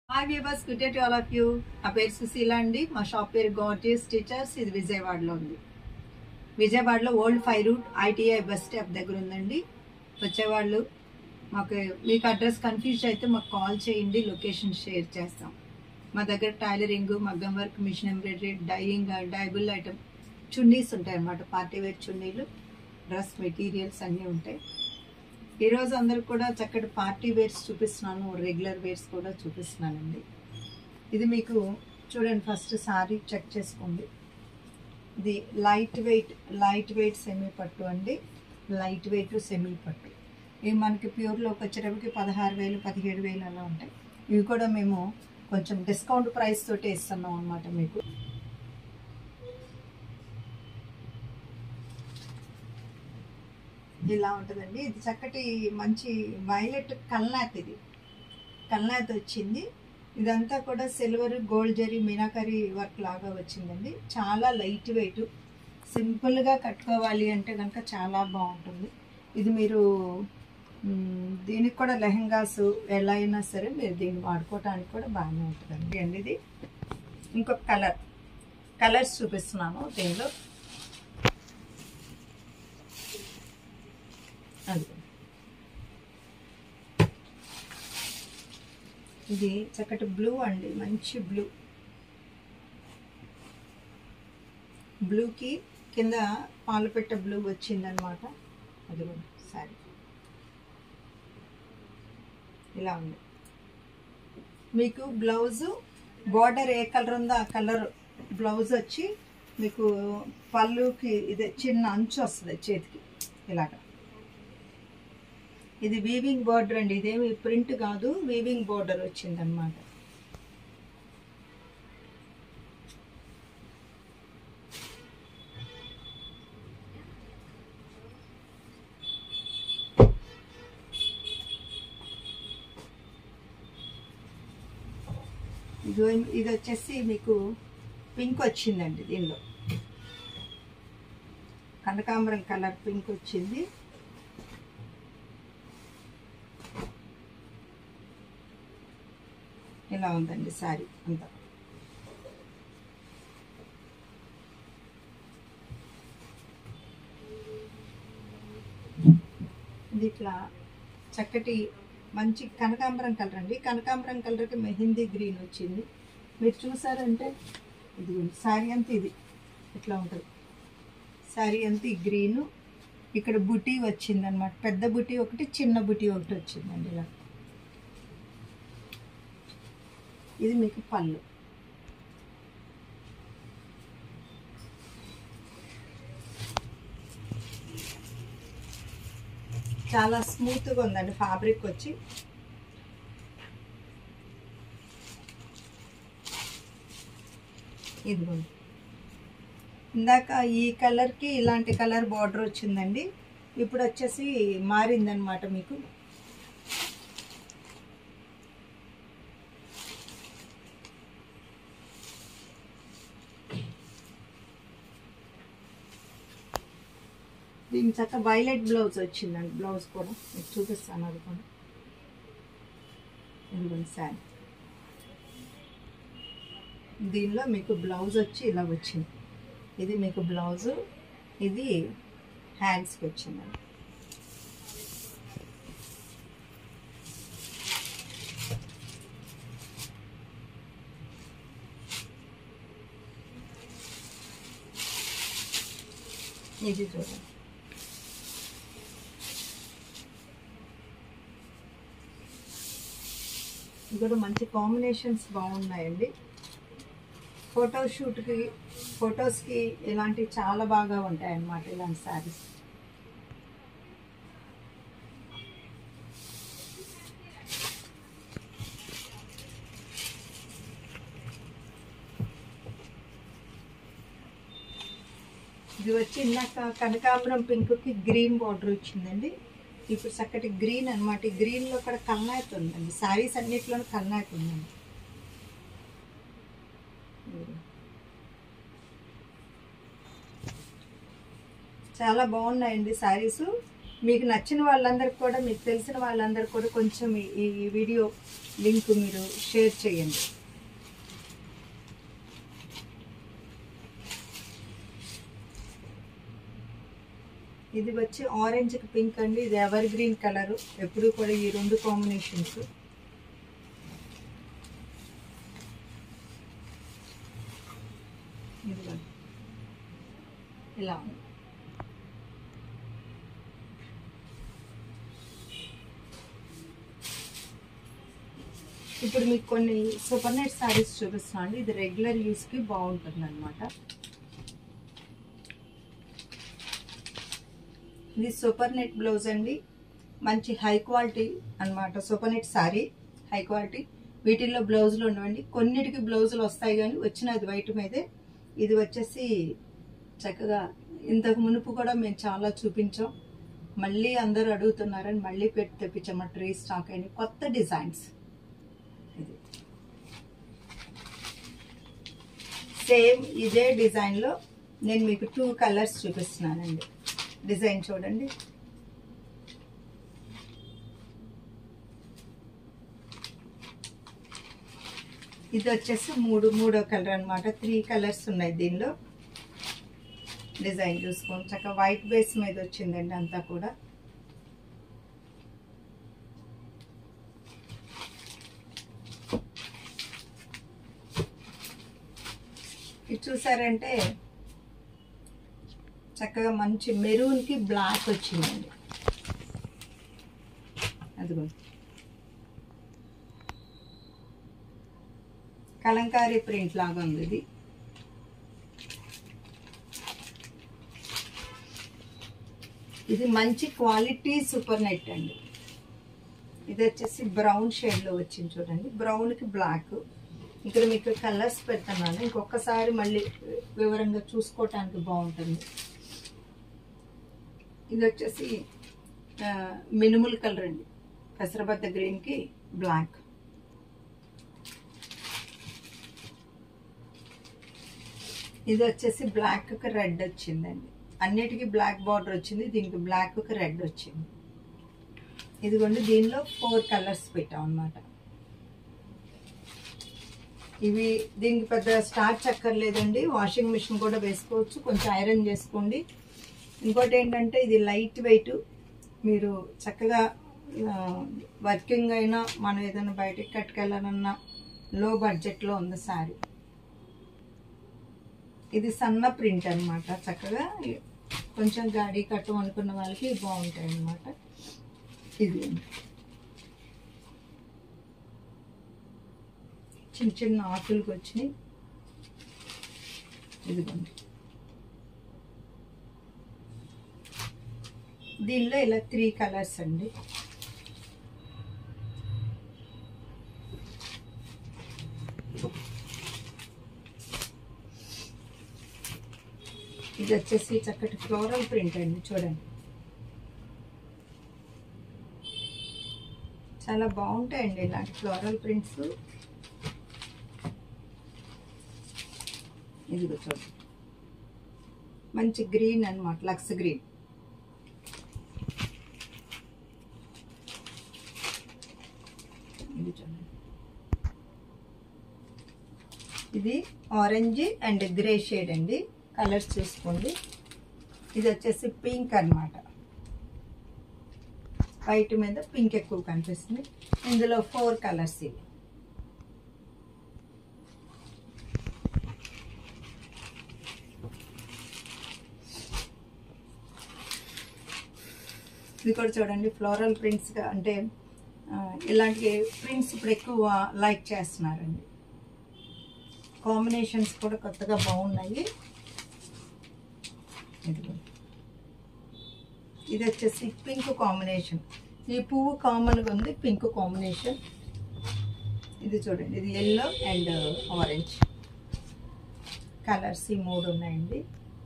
hi viewers good day to all of you నా పేరు సుశీల అండి మా షాప్ పేరు గోర్జియస్ టీచర్స్ ఇది విజయవాడలో ఉంది విజయవాడలో old five route ITI bus stop దగ్గర ఉందండి వచ్చేవాళ్ళు మాకు మీకు అడ్రస్ కన్ఫ్యూజ్ అయితే మాకు కాల్ చేయండి లొకేషన్ షేర్ చేస్తాం మా దగ్గర టైలరింగ్ మగ్గం వర్క్ మిషన్ ఎంబ్రాయిడరీ డైయింగ్ డైబుల్ ఐటమ్ చున్నీస్ ఉంటాయి అన్నమాట పార్టీ వేర్ చున్నీలు డ్రెస్ మెటీరియల్స్ అన్నీ ఉంటాయి ఈరోజు అందరు కూడా చక్కటి పార్టీ వేర్స్ చూపిస్తున్నాను రెగ్యులర్ వేర్స్ కూడా చూపిస్తున్నానండి ఇది మీకు చూడండి ఫస్ట్ సారీ చెక్ చేసుకోండి ఇది light weight light weight semi పట్టు అండి లైట్ వెయిట్ సెమీ పట్టు ఇవి మనకి ప్యూర్లోకి వచ్చేటప్పటికి పదహారు వేలు పదిహేడు వేలు అలా ఉంటాయి ఇవి కూడా మేము కొంచెం డిస్కౌంట్ ప్రైస్ తోటి ఇస్తున్నాం అనమాట మీకు ఇలా ఉంటుందండి ఇది చక్కటి మంచి వైలెట్ కల్నాత్ ఇది కల్నాత్ వచ్చింది ఇదంతా కూడా silver gold zari meenakari work లాగా వచ్చిందండి చాలా లైట్ వెయిట్ సింపుల్గా కట్టుకోవాలి అంటే కనుక చాలా బాగుంటుంది ఇది మీరు మ్, దీనికి కూడా లెహంగాస్ ఎలా అయినా సరే మీరు దీన్ని వాడుకోవడానికి కూడా బాగానే ఉంటుందండి అండి ఇది ఇంకొక కలర్ కలర్స్ చూపిస్తున్నాను దీనిలో అది ఇది చక్కటి బ్లూ అండి మంచి బ్లూ బ్లూకి కింద పాలపెట్ట బ్లూ వచ్చిందనమాట అది కూడా సారీ ఇలా ఉంది మీకు బ్లౌజు బార్డర్ ఏ కలర్ ఉందో ఆ కలర్ బ్లౌజ్ వచ్చి మీకు పళ్ళుకి ఇదే చిన్న అంచు వస్తుంది చేతికి ఇలాగా ఇది వీవింగ్ బార్డర్ అండి ఇదేమి ప్రింట్ కాదు వీవింగ్ బార్డర్ వచ్చింది అనమాట ఇది ఇది వచ్చేసి మీకు పింక్ వచ్చిందండి దీనిలో కనకాంబరం కలర్ పింక్ వచ్చింది ఇలా ఉందండి శారీ అంతా ఇది ఇట్లా చక్కటి మంచి కనకాంబరం కలర్ అండి కనకాంబరం కలర్కి మెహందీ గ్రీన్ వచ్చింది మీరు చూసారంటే ఇది శారీ అంతా ఇది ఇట్లా ఉంటుంది శారీ అంతా ఈ గ్రీను ఇక్కడ బుటీ వచ్చిందనమాట పెద్ద బుటీ ఒకటి చిన్న బుటీ ఒకటి వచ్చిందండి ఇలా ఇది మీకు పళ్ళు చాలా స్మూత్గా ఉందండి ఫ్యాబ్రిక్ వచ్చి ఇదిగోండి ఇందాక ఈ కలర్కి ఇలాంటి కలర్ బార్డర్ వచ్చిందండి ఇప్పుడు వచ్చేసి మారిందనమాట మీకు దీని చక్క వైలెట్ బ్లౌజ్ వచ్చిందండి బ్లౌజ్ కూడా మీకు చూపిస్తాను అది కూడా ఇదిగోండి శారీ దీనిలో మీకు బ్లౌజ్ వచ్చి ఇలా వచ్చింది ఇది మీకు బ్లౌజు ఇది హ్యాండ్స్కి వచ్చిందండి ఇది చూడండి ఇది కూడా మంచి కాంబినేషన్స్ బాగున్నాయండి ఫోటోషూట్కి ఫొటోస్కి ఇలాంటివి చాలా బాగా ఉంటాయి అన్నమాట ఇలాంటి శారీస్ ఇది వచ్చి ఇందాక కనకాంబరం పింక్కి గ్రీన్ బార్డర్ వచ్చిందండి ఇప్పుడు చక్కటి గ్రీన్ అనమాట ఈ గ్రీన్లో కూడా కల్నాయత్ ఉందండి శారీస్ అన్నిటిలోనూ కల్నాయత్ ఉందండి చాలా బాగున్నాయండి శారీస్ మీకు నచ్చిన వాళ్ళందరికీ కూడా మీకు తెలిసిన వాళ్ళందరికీ కూడా కొంచెం ఈ- ఈ వీడియో లింక్ మీరు షేర్ చేయండి ఇది వచ్చి ఆరెంజ్ పింక్ అండి ఇది ఎవర్ గ్రీన్ కలర్ ఎప్పుడు కూడా ఈ రెండు కాంబినేషన్స్ ఇదిగోండి ఇలా ఉంది ఇప్పుడు మీకు కొన్ని సూపర్ నెట్ సారీస్ చూపిస్తున్నాను ఇది రెగ్యులర్ యూస్కి బాగుంటుంది అనమాట ఇది సూపర్ నెట్ బ్లౌజ్ అండి మంచి హై క్వాలిటీ అన్నమాట super net sari high quality వీటిల్లో బ్లౌజులు ఉండవండి కొన్నిటికి బ్లౌజులు వస్తాయి కానీ వచ్చినది వైట్ మీదే ఇది వచ్చేసి చక్కగా ఇంతకు మునుపు కూడా మేము చాలా చూపించాం మళ్ళీ అందరూ అడుగుతున్నారని మళ్ళీ పెట్టి తెప్పించాము ట్రీ స్టాక్ అయిన కొత్త డిజైన్స్ ఇది సేమ్ ఇదే డిజైన్లో నేను మీకు టూ కలర్స్ చూపిస్తున్నానండి డిజైన్ చూడండి ఇది వచ్చేసి మూడు మూడో కలర్ అన్నమాట త్రీ కలర్స్ ఉన్నాయి దీనిలో డిజైన్ చూసుకోండి చక్కగా వైట్ బేస్ మీద వచ్చిందండి అంతా కూడా ఇది చూసారంటే చక్కగా మంచి మెరూన్కి బ్లాక్ వచ్చిందండి అదిగో కలంకారీ ప్రింట్ లాగా ఉంది ఇది ఇది మంచి క్వాలిటీ సూపర్ నెట్ అండి ఇది వచ్చేసి బ్రౌన్ షేడ్లో వచ్చింది చూడండి బ్రౌన్కి బ్లాక్ ఇక్కడ మీకు కలర్స్ పెడుతున్నాను ఇంకొకసారి మళ్ళీ వివరంగా చూసుకోవటానికి బాగుంటుంది ఇది వచ్చేసి మినిమల్ కలర్ అండి పెసరబద్ద గ్రీన్కి బ్లాక్ ఇది వచ్చేసి బ్లాక్కి రెడ్ వచ్చిందండి అన్నిటికీ బ్లాక్ బార్డర్ వచ్చింది దీనికి బ్లాక్కి రెడ్ వచ్చింది ఇదిగోండి దీనిలో ఫోర్ కలర్స్ పెట్టాం అనమాట ఇవి దీనికి పెద్ద స్టార్చ్ అక్కర్లేదండి వాషింగ్ మిషన్ కూడా వేసుకోవచ్చు కొంచెం ఐరన్ చేసుకోండి ఇంకోటి ఏంటంటే ఇది లైట్ వెయిట్ మీరు చక్కగా వర్కింగ్ అయినా మనం ఏదైనా బయటకు కట్టుకెళ్ళాలన్నా లో బడ్జెట్లో ఉంది శారీ ఇది సన్న ప్రింట్ అన్నమాట చక్కగా కొంచెం గాడి కట్టు అనుకున్న వాళ్ళకి బాగుంటాయి అన్నమాట ఇది చిన్న చిన్న ఆకులకు వచ్చినాయి ఇదిగోండి దీనిలో ఇలా త్రీ కలర్స్ అండి ఇది వచ్చేసి చక్కటి ఫ్లోరల్ ప్రింట్ అండి చూడండి చాలా బాగుంటాయండి ఇలాంటి ఫ్లోరల్ ప్రింట్స్ ఇదిగో చూడండి మంచి గ్రీన్ అన్నమాట లక్స్ గ్రీన్ ఇది చూడండి ఇది ఆరెంజ్ అండ్ గ్రే షేడ్ అండి కలర్స్ చూసుకోండి ఇది వచ్చేసి పింక్ అన్నమాట వైట్ మీద పింక్ ఎక్కువ కనిపిస్తుంది ఇందులో ఫోర్ కలర్స్ ఇవి ఇది కూడా చూడండి ఫ్లోరల్ ప్రింట్స్గా అంటే ఆ, ఇలాంటి ప్రింట్స్ ఇప్పుడు ఎక్కువ లైక్ చేస్తున్నారండి కాంబినేషన్స్ కూడా కొత్తగా బాగున్నాయి ఇదిగో ఇది వచ్చేసి పింక్ కాంబినేషన్ ఈ పువ్వు కామన్గా ఉంది పింక్ కాంబినేషన్ ఇది చూడండి ఇది ఎల్లో అండ్ ఆరెంజ్ కలర్స్ ఈ మూడు ఉన్నాయండి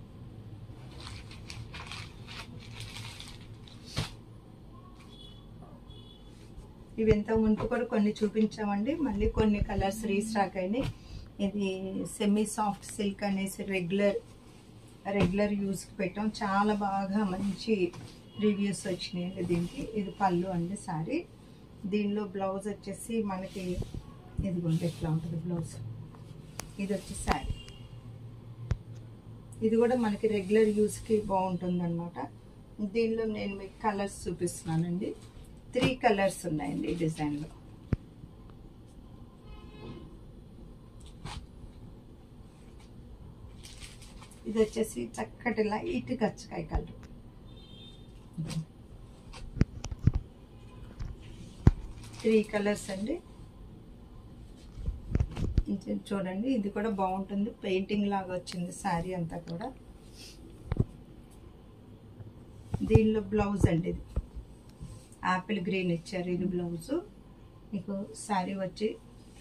ఇవి ఎంత మునుపు కూడా కొన్ని చూపించామండి మళ్ళీ కొన్ని కలర్స్ రీస్టాక్ అయినాయి ఇది సెమీ సాఫ్ట్ సిల్క్ అనేసి రెగ్యులర్ రెగ్యులర్ యూస్కి పెట్టాం చాలా బాగా మంచి రివ్యూస్ వచ్చినాయండి దీనికి ఇది పళ్ళు అండి సారీ దీనిలో బ్లౌజ్ వచ్చేసి మనకి ఇదిగోండి ఎట్లా ఉంటుంది బ్లౌజ్ ఇది వచ్చి శారీ ఇది కూడా మనకి రెగ్యులర్ యూస్కి బాగుంటుంది అనమాట దీనిలో నేను మీకు కలర్స్ చూపిస్తున్నానండి త్రీ కలర్స్ ఉన్నాయండి ఈ డిజైన్లో ఇది వచ్చేసి చక్కటి లైట్ గచ్చకాయ కలర్ త్రీ కలర్స్ అండి ఇది చూడండి ఇది కూడా బాగుంటుంది పెయింటింగ్ లాగా వచ్చింది శారీ అంతా కూడా దీనిలో బ్లౌజ్ అండి ఇది యాపిల్ గ్రీన్ ఇచ్చారు ఇది బ్లౌజు మీకు శారీ వచ్చి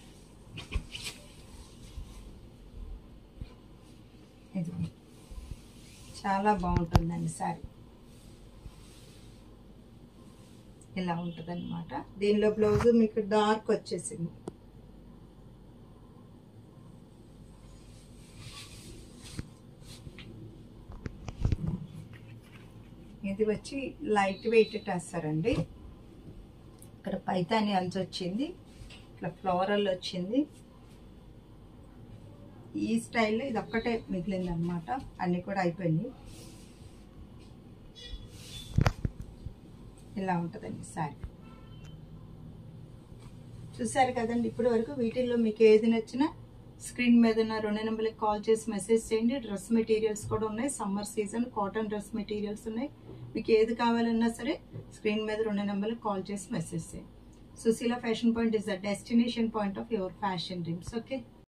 ఇది చాలా బాగుంటుందండి శారీ ఇలా ఉంటుంది అనమాట దీనిలో బ్లౌజ్ మీకు డార్క్ వచ్చేసింది ఇది వచ్చి లైట్ వెయిట్ వేస్తారండి ఇక్కడ పైతాని అంచు వచ్చింది ఇట్లా ఫ్లోరల్ వచ్చింది ఈ స్టైల్లో ఇది ఒక్కటే మిగిలింది అనమాట అన్నీ కూడా అయిపోయినాయి ఇలా ఉంటుందండి శారీ చూసారు కదండి ఇప్పటి వరకు వీటిల్లో మీకు ఏది నచ్చినా స్క్రీన్ మీద ఉన్న రెండు నెంబర్కి కాల్ చేసి మెసేజ్ చేయండి డ్రెస్ మెటీరియల్స్ కూడా ఉన్నాయి summer season cotton dress materials ఉన్నాయి మీకు ఏది కావాలన్నా సరే స్క్రీన్ మీద రెండు నెంబర్కి కాల్ చేసి మెసేజ్ చేయండి Susheela fashion point is the destination point of your fashion dreams okay